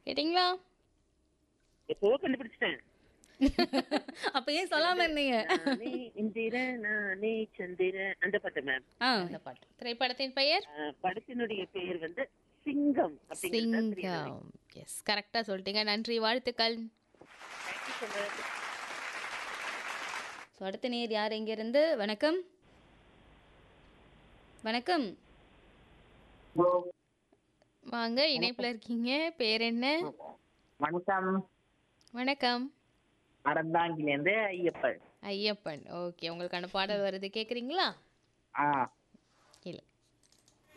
கேட்டிங்களா எப்போ கண்டுபிடிச்சிட்டேன் அப்ப ஏன் சொல்லாம இருந்தீங்க நானே இந்திர நானே சந்திர அந்த பாட்டு மேம் ஆ அந்த பாட்டு திரைப்படத்தின் பெயர் படத்தினுடைய பெயர் வந்து சிங்கம் அப்படிங்கிறது தான் தெரியும். சிங்கம் எஸ் கரெக்டா சொல்லிட்டீங்க நன்றி வாழ்த்துக்கள் Thank you so much. So அடுத்த நேர் யார் எங்க இருந்து வணக்கம் வணக்கம் வாங்க இணைப்புல இருக்கீங்க பேர் என்ன வணக்கம் வணக்கம் அறந்தாங்கிலேருந்து ஐயப்பன் ஐயப்பன் ஓகே உங்களுக்கான பாடல் வருது கேக்குறீங்களா ஆ